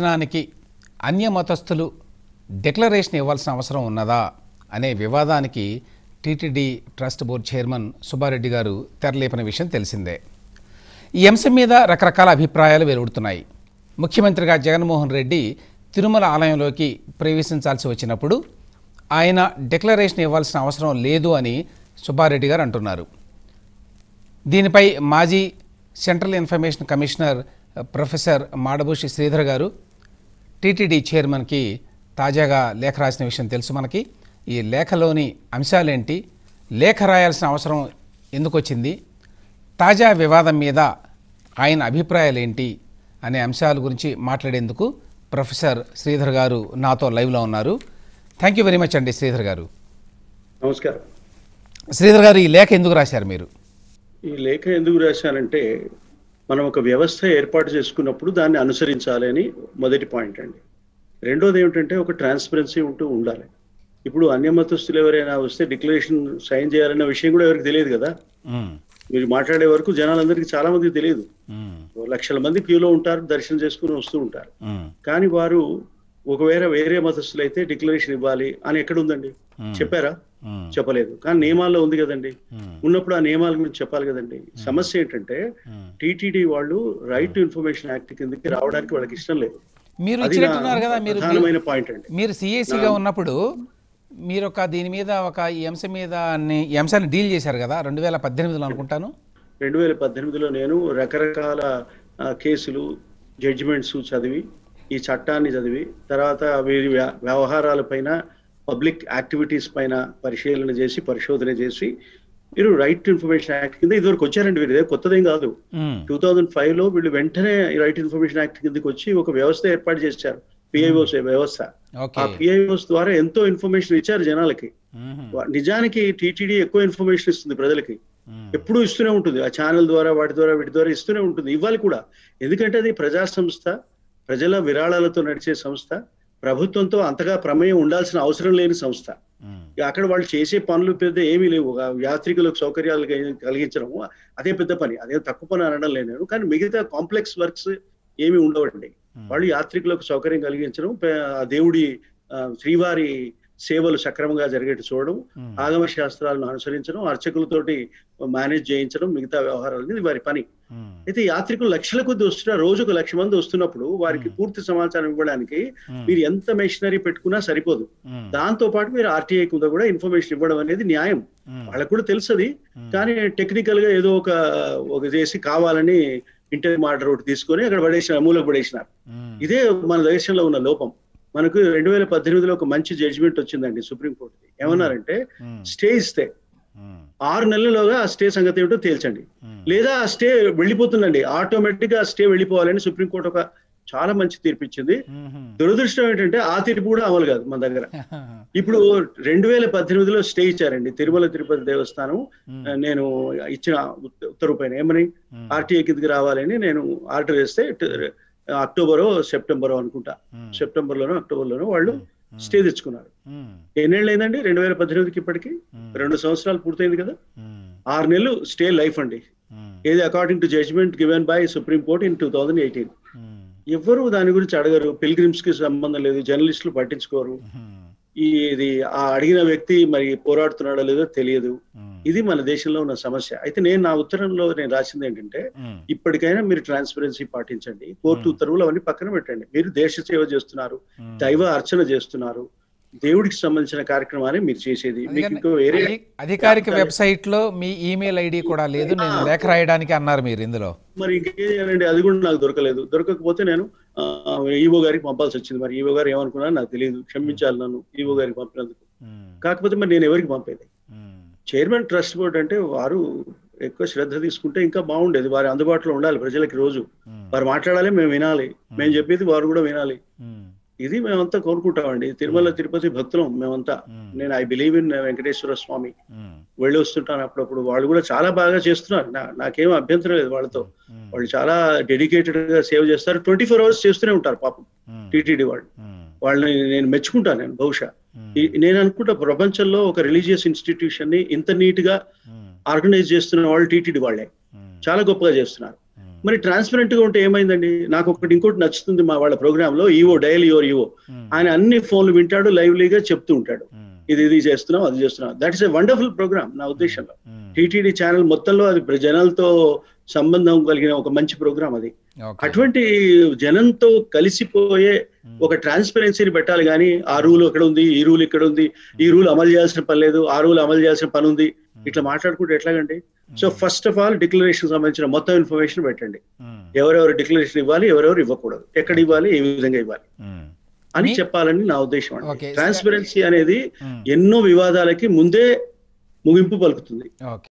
దర్శనానికి అన్య మతస్థులు డిక్లరేషన్ ఇవ్వాల్సిన అవసరం ఉన్నదా అనే వివాదానికి TTD trust board chairman Subba Reddy garu తెరలేపిన విషయం తెలిసిందే ఈ అంశం మీద రకరకాల అభిప్రాయాలు వెలువడుతున్నాయి ముఖ్యమంత్రిగా జగన్మోహన్ రెడ్డి తిరుమల ఆలయంలోకి ప్రవేశించాల్సి వచ్చినప్పుడు ఆయన డిక్లరేషన్ ఇవ్వాల్సిన అవసరం లేదు అని సుబ్బారెడ్డి గారు అంటున్నారు దీనిపై మాజీ central information commissioner professor Madabhushi Sridhar garu TTD చైర్మన్కి తాజాగా లేఖ రాసిన విషయం తెలుసు మనకి ఈ లేఖలోని అంశాలేంటి లేఖ రాయాల్సిన అవసరం ఎందుకు వచ్చింది తాజా వివాదం మీద ఆయన అభిప్రాయాలు ఏంటి అనే అంశాల గురించి మాట్లాడేందుకు ప్రొఫెసర్ శ్రీధర్ గారు నాతో లైవ్లో ఉన్నారు థ్యాంక్ యూ వెరీ మచ్ అండి శ్రీధర్ గారు నమస్కారం శ్రీధర్ గారు ఈ లేఖ ఎందుకు రాశారు మీరు ఈ లేఖ ఎందుకు రాశానంటే మనం ఒక వ్యవస్థ ఏర్పాటు చేసుకున్నప్పుడు దాన్ని అనుసరించాలి అని మొదటి పాయింట్ అండి రెండోది ఏమిటంటే ఒక ట్రాన్స్పరెన్సీ ఉంటూ ఉండాలి ఇప్పుడు అన్యమతస్తులు ఎవరైనా వస్తే డిక్లరేషన్ సైన్ చేయాలన్న విషయం కూడా ఎవరికి తెలియదు కదా మ్మ్. మీరు మాట్లాడే వరకు జనాలందరికీ చాలా మందికి తెలియదు మ్మ్. ఓ లక్షల మంది క్యూలో ఉంటారు దర్శనం చేసుకుని వస్తూ ఉంటారు మ్మ్. కానీ వారు ఒకవేళ వేరే మతస్థులు అయితే డిక్లరేషన్ ఇవ్వాలి అని ఎక్కడ ఉందండి మ్మ్. చెప్పారా మ్మ్. చెప్పలేదు కానీ నియమాల్లో ఉంది కదండి మ్మ్. ఉన్నప్పుడు ఆ నియమాల గురించి చెప్పాలి కదండి సమస్య ఏంటంటే మ్మ్. టీటీడీ వాళ్ళు రైట్ టు ఇన్ఫర్మేషన్ యాక్ట్ కిందకి రావడానికి వాళ్ళకి ఇష్టం లేదు మీరు అది నా ఇచ్చినట్టున్నారు కదా మీరు ప్రధానమైన పాయింట్ అండి మీరు సిఏసీగా ఉన్నప్పుడు మీరు ఒక దీని మీద ఒక ఈ అంశం మీద అన్ని- ఈ అంశాన్ని డీల్ చేశారు కదా రెండు వేల పద్దెనిమిదిలో అనుకుంటాను రెండు వేల పద్దెనిమిదిలో నేను రకరకాల ఆ, కేసులు జడ్జిమెంట్స్ చదివి ఈ చట్టాన్ని చదివి తర్వాత వీరి వ్య- వ్యవహారాలపైన పబ్లిక్ యాక్టివిటీస్ పైన పరిశీలన చేసి పరిశోధన చేసి మీరు రైట్ టు ఇన్ఫర్మేషన్ యాక్ట్ కింద ఇదివరకు వచ్చారండి వీరు ఇదే కొత్తదేం కాదు మ్మ్. టూ థౌజండ్ ఫైవ్ లో వీళ్ళు వెంటనే రైట్ ఇన్ఫర్మేషన్ యాక్ట్ కిందకి వచ్చి ఒక వ్యవస్థ ఏర్పాటు చేశారు పిఐఓస్ వ్యవస్థ ఆ ఓకే పిఐఓస్ ద్వారా ఎంతో ఇన్ఫర్మేషన్ ఇచ్చారు జనాలకి మ్మ్. వా- నిజానికి టీటీడీ ఎక్కువ ఇన్ఫర్మేషన్ ఇస్తుంది ప్రజలకి మ్మ్. ఎప్పుడూ ఇస్తూనే ఉంటుంది ఆ ఛానల్ ద్వారా వాటి ద్వారా వీటి ద్వారా ఇస్తూనే ఉంటుంది ఇవ్వాలి కూడా ఎందుకంటే అది ప్రజా సంస్థ ప్రజల విరాళాలతో నడిచే సంస్థ ప్రభుత్వంతో అంతగా ప్రమేయం ఉండాల్సిన అవసరం లేని సంస్థ మ్మ్. ఇక అక్కడ వాళ్ళు చేసే పనులు పెద్ద ఏమీ లేవు ఒక యాత్రికులకు సౌకర్యాలు కలిగి- కలిగించడం అదే పెద్ద పని అదే తక్కువ పని అనడం లేదు నేను కానీ మిగతా కాంప్లెక్స్ వర్క్స్ ఏమి ఉండవండి మ్మ్. వాళ్ళు యాత్రికులకు సౌకర్యం కలిగించడం పే- ఆ దేవుడి ఆ, శ్రీవారి సేవలు సక్రమంగా జరిగేట్టు చూడడం మ్మ్. ఆగమ శాస్త్రాలను అనుసరించడం అర్చకులతోటి మేనేజ్ చేయించడం మిగతా వ్యవహారాలు ఇది వారి పని మ్మ్. అయితే యాత్రికులు లక్షల కొద్ది వస్తున్నారు రోజు ఒక లక్ష మంది వస్తున్నప్పుడు వారికి పూర్తి సమాచారం ఇవ్వడానికి మ్మ్. మీరు ఎంత మెషినరీ పెట్టుకున్నా సరిపోదు మ్మ్. దాంతో పాటు మీరు ఆర్టీఐ కింద కూడా ఇన్ఫర్మేషన్ ఇవ్వడం అనేది న్యాయం మ్మ్. వాళ్ళకు కూడా తెలుసది మ్మ్. కానీ టెక్నికల్ గా ఏదో ఒక ఒక చేసి కావాలని ఇంటర్ ఆర్డర్ ఒకటి తీసుకొని అక్కడ పడేసిన మూలకు పడేసినారు మ్మ్. ఇదే మన దేశంలో ఉన్న లోపం మనకు రెండు వేల పద్దెనిమిదిలో ఒక మంచి జడ్జిమెంట్ వచ్చిందండి సుప్రీంకోర్టు ఏమన్నారంటే మ్మ్. స్టే ఇస్తే మ్మ్. ఆరు నెలల్లోగా ఆ స్టే సంగతి ఏమిటో తేల్చండి మ్మ్. లేదా ఆ స్టే వెళ్ళిపోతుందండి ఆటోమేటిక్ గా ఆ స్టే వెళ్ళిపోవాలని సుప్రీంకోర్టు ఒక చాలా మంచి తీర్పు ఇచ్చింది మ్మ్. దురదృష్టం ఏంటంటే ఆ తీర్పు కూడా అమలు కాదు మన దగ్గర ఇప్పుడు రెండు వేల పద్దెనిమిదిలో స్టే ఇచ్చారండి తిరుమల తిరుపతి దేవస్థానం మ్మ్. ఆ, నేను ఇచ్చిన ఉత్త- ఉత్తర్వు పైన ఏమని మ్మ్. ఆర్టీఐ కిందకి రావాలని నేను ఆర్డర్ చేస్తే ట- అక్టోబరో సెప్టెంబరో అనుకుంటా మ్మ్. సెప్టెంబర్ లోనో అక్టోబర్ లోనో వాళ్ళు స్టే తెచ్చుకున్నారు మ్మ్. ఎన్నేళ్ళు అయిందండి రెండు వేల పద్దెనిమిదికి ఇప్పటికి మ్మ్. రెండు సంవత్సరాలు పూర్తయింది కదా మ్మ్. ఆరు నెలలు స్టే లైఫ్ అండి మ్మ్. ఏది according to judgement given by supreme court in two thousand eighteen మ్మ్. ఎవ్వరు దాని గురించి అడగరు పిల్గ్రిమ్స్ కి సంబంధం లేదు జర్నలిస్టులు పట్టించుకోరు మ్మ్. ఈ ఇది ఆ అడిగిన వ్యక్తి మరి పోరాడుతున్నాడో లేదో తెలియదు మ్మ్. ఇది మన దేశంలో ఉన్న సమస్య అయితే నేను నా ఉత్తరంలో నేను రాసింది ఏంటంటే మ్మ్. ఇప్పటికైనా మీరు ట్రాన్స్పరెన్సీ పాటించండి కోర్టు ఉత్తర్వులు అవన్నీ పక్కన పెట్టండి మీరు దేశ సేవ చేస్తున్నారు మ్మ్. దైవ అర్చన చేస్తున్నారు దేవుడికి సంబంధించిన కార్యక్రమాన్ని మీరు చేసేది మీకు అందుకని ఇంకో వేరే అధి- అధికారిక వెబ్సైట్ లో మీ ఈమెయిల్ ఐడి కూడా లేదు నేను లేఖ రాయడానికి అన్నారు మీరు ఇందులో మరి ఇంకేం చేయాలండి అది కూడా నాకు దొరకలేదు దొరకకపోతే నేను ఈవో గారికి పంపాల్సి వచ్చింది మరి ఈవో గారు ఏమనుకున్నా నాకు తెలియదు క్షమించాలి నన్ను ఈవో గారికి పంపినందుకు మ్మ్. కాకపోతే మరి నేను ఎవరికి పంపేది మ్మ్. చైర్మన్ ట్రస్ట్ బోర్డ్ అంటే వారు ఎక్కువ శ్రద్ధ తీసుకుంటే ఇంకా బాగుండేది వారి అందుబాటులో ఉండాలి ప్రజలకి రోజు మ్మ్. వారు మాట్లాడాలి మేము వినాలి మేము చెప్పేది వారు కూడా వినాలి మ్మ్. ఇది మేమంతా కోరుకుంటామండి తిరుమల తిరుపతి భక్తులం మేమంతా మ్మ్. నేను I believe in Venkateswara Swamy మ్మ్. వెళ్ళి వస్తుంటాను అప్పుడప్పుడు వాళ్ళు కూడా చాలా బాగా చేస్తున్నారు నా- నాకేం అభ్యంతరం లేదు వాళ్ళతో మ్మ్. వాళ్ళు చాలా డెడికేటెడ్ గా సేవ్ చేస్తారు ట్వంటీ ఫోర్ అవర్స్ చేస్తూనే ఉంటారు పాపం మ్మ్. టీటీడీ వాళ్ళు మ్మ్. వాళ్ళని నేను మెచ్చుకుంటాను నేను బహుశా మ్మ్. ఈ- నేను అనుకుంటా ప్రపంచంలో ఒక రిలీజియస్ ఇన్స్టిట్యూషన్ ని ఇంత నీట్ గా మ్మ్. ఆర్గనైజ్ చేస్తున్న వాళ్ళు టీటీడీ వాళ్ళే మ్మ్. చాలా గొప్పగా చేస్తున్నారు మ్మ్. మరి ట్రాన్స్పరెంట్ గా ఉంటే ఏమైందండి నాకు ఒకటి ఇంకోటి నచ్చుతుంది మా వాళ్ళ ప్రోగ్రామ్ లో EO daily your EO um, ఆయన అన్ని ఫోన్లు వింటాడు లైవ్లీగా చెప్తూ ఉంటాడు ఉమ్, ఇది ఇది చేస్తున్నాం అది చేస్తున్నాం that is a wonderful program నా ఉద్దేశంలో ఉమ్, టీటీడీ ఛానల్ మొత్తంలో అది ప్ర- జనాలతో సంబంధం కలిగిన ఒక మంచి ప్రోగ్రామ్ అది ఓకే అటువంటి జనంతో కలిసిపోయే ఒక ట్రాన్స్పరెన్సీని పెట్టాలి కానీ ఆ రూల్ ఎక్కడ ఉంది ఈ రూల్ ఇక్కడ ఉంది ఈ రూల్ అమలు చేయాల్సిన పని లేదు ఆ రూల్ అమలు చేయాల్సిన పని ఉంది ఇట్లా మాట్లాడుకుంటే ఎట్లాగండి so first of all declaration సంబంధించిన మొత్తం ఇన్ఫర్మేషన్ పెట్టండి ఉమ్, ఎవరెవరు డిక్లరేషన్ ఇవ్వాలి ఎవరెవరు ఇవ్వకూడదు ఎక్కడ ఇవ్వాలి ఏ విధంగా ఇవ్వాలి ఉమ్, అని మీ- చెప్పాలని నా ఉద్దేశం ఓకే. అండి ట్రాన్స్పరెన్సీ అనేది ఉమ్. ఎన్నో వివాదాలకి ముందే ముగింపు పలుకుతుంది ఓకే